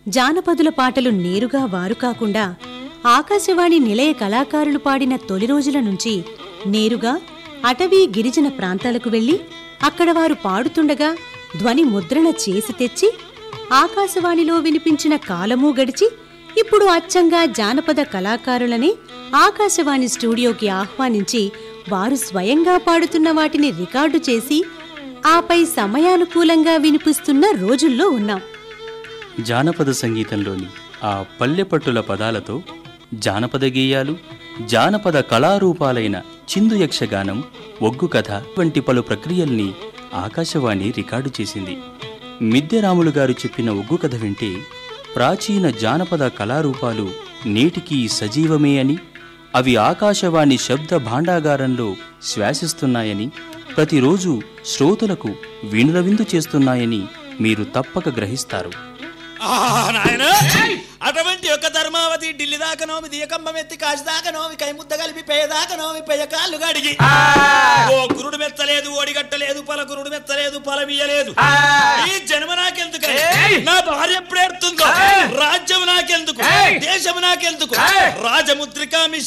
జానపదుల పాటలు నేరుగా వారు కాకుండా ఆకాశవాణి నిలయ కళాకారులు పాడిన తొలి రోజుల నుంచి నేరుగా అటవీ గిరిజన ప్రాంతాలకు వెళ్లి అక్కడ వారు పాడుతుండగా ధ్వని ముద్రణ చేసి తెచ్చి ఆకాశవాణిలో వినిపించిన కాలమూ గడిచి ఇప్పుడు అచ్చంగా జానపద కళాకారులని ఆకాశవాణి స్టూడియోకి ఆహ్వానించి వారు స్వయంగా పాడుతున్న వాటిని రికార్డు చేసి ఆపై సమయానుకూలంగా వినిపిస్తున్న రోజుల్లో ఉన్నాం జానపద సంగీతంలోని ఆ పల్లెపట్టుల పదాలతో జానపద గేయాలు జానపద కళారూపాలైన చిందు యక్షగానం ఒగ్గు కథ వంటి పలు ప్రక్రియల్ని ఆకాశవాణి రికార్డు చేసింది మిద్దెరాములు గారు చెప్పిన ఒగ్గు కథ వింటే ప్రాచీన జానపద కళారూపాలు నేటికీ సజీవమే అని అవి ఆకాశవాణి శబ్ద భాండాగారంలో శ్వాసిస్తున్నాయని ప్రతిరోజు శ్రోతలకు వినురవిందు చేస్తున్నాయని మీరు తప్పక గ్రహిస్తారు ఆ, నాయన అటువంటి ఒక ధర్మావతి ఢిల్లీ దాకా నోమి దియకంబం ఎత్తి కాశి దాకా నోమి కై ముద్ద కలిపి పేయ దాకా నోమి పేయ కాళ్ళు గడిగి ఓ గురుడు మెత్తలేదు ఓడిగట్టలేదు పల గురుడు మెత్తలేదు పలమియలేదు ఈ జన్మ నాకెందుకు నా భార్య ఎప్పుడు ఏడుతుందో రాజ్యం నాకెందుకు దేశం నాకెందుకు రాజముద్రిక మీ